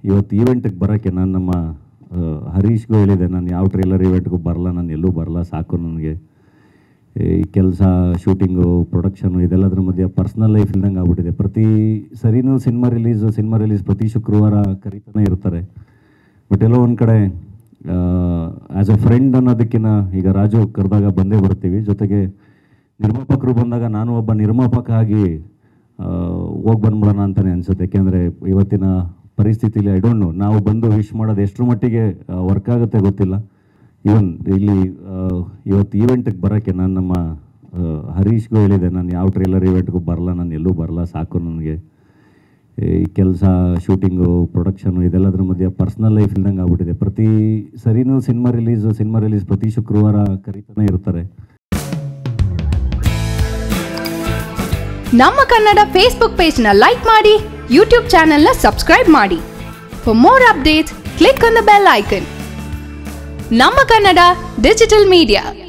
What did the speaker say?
ಇವತ್ತು ಈವೆಂಟಿಗೆ ಬರೋಕ್ಕೆ ನಾನು ನಮ್ಮ ಆ, ಹರೀಶ್ಗೂ ಹೇಳಿದೆ ನಾನು ಯಾವ ಟ್ರೇಲರ್ ಇವೆಂಟ್ಗೂ ಬರಲ್ಲ ನಾನು ಎಲ್ಲೂ ಬರಲ್ಲ ಸಾಕು ನನಗೆ ಈ ಕೆಲಸ ಶೂಟಿಂಗು ಪ್ರೊಡಕ್ಷನು ಇದೆಲ್ಲದ್ರ ಮಧ್ಯೆ ಪರ್ಸ್ನಲ್ ಲೈಫ್ ಇಲ್ದಂಗೆ ಆಗ್ಬಿಟ್ಟಿದೆ ಪ್ರತಿ ಸರಿನೂ ಸಿನಿಮಾ ರಿಲೀಸು ಸಿನಿಮಾ ರಿಲೀಸ್ ಪ್ರತಿ ಶುಕ್ರವಾರ ಕರಿತಾನೆ ಇರ್ತಾರೆ ಬಟ್ ಎಲ್ಲೋ ಒಂದು ಕಡೆ ಆ್ಯಸ್ ಎ ಫ್ರೆಂಡ್ ಅನ್ನೋದಕ್ಕಿಂತ ಈಗ ರಾಜು ಕರೆದಾಗ ಬಂದೇ ಬರ್ತೀವಿ ಜೊತೆಗೆ ನಿರ್ಮಾಪಕರು ಬಂದಾಗ ನಾನು ಒಬ್ಬ ನಿರ್ಮಾಪಕ ಆಗಿ ಹೋಗಿ ಬಂದ್ಬಿಡೋಣ ಅಂತಲೇ ಅನಿಸುತ್ತೆ ಯಾಕೆಂದರೆ ಇವತ್ತಿನ ಪರಿಸ್ಥಿತಿಲಿ ಐ ಡೋಂಟ್ ನೋ ನಾವು ಬಂದು ವಿಶ್ ಮಾಡೋದು ಎಷ್ಟರ ಮಟ್ಟಿಗೆ ವರ್ಕ್ ಆಗುತ್ತೆ ಗೊತ್ತಿಲ್ಲ ಇವನ್ ಇಲ್ಲಿ ಆ, ಇವತ್ತು ಈವೆಂಟಿಗೆ ಬರೋಕ್ಕೆ ನಾನು ನಮ್ಮ ಆ, ಹರೀಶ್ಗೂ ಹೇಳಿದೆ ನಾನು ಯಾವ ಟ್ರೇಲರ್ ಇವೆಂಟ್ಗೂ ಬರಲ್ಲ ನಾನು ಎಲ್ಲೂ ಬರಲ್ಲ ಸಾಕು ನನಗೆ ಈ ಕೆಲಸ ಶೂಟಿಂಗು ಪ್ರೊಡಕ್ಷನು ಇದೆಲ್ಲದ್ರ ಮಧ್ಯೆ ಪರ್ಸ್ನಲ್ ಲೈಫ್ ಇಲ್ದಂಗೆ ಆಗ್ಬಿಟ್ಟಿದೆ ಪ್ರತಿ ಸರಿನೂ ಸಿನಿಮಾ ರಿಲೀಸು ಸಿನಿಮಾ ರಿಲೀಸ್ ಪ್ರತಿ ಶುಕ್ರವಾರ ಕರಿತಾನೆ ಇರ್ತಾರೆ ನಮ್ಮ ಕನ್ನಡ ಫೇಸ್ಬುಕ್ ಪೇಜ್ ನ ಲೈಕ್ ಮಾಡಿ ಯೂಟ್ಯೂಬ್ ಚಾನೆಲ್ ನ ಸಬ್ಸ್ಕ್ರೈಬ್ ಮಾಡಿ for more updates click on the bell icon ನಮ್ಮ ಕನ್ನಡ ಡಿಜಿಟಲ್ ಮೀಡಿಯಾ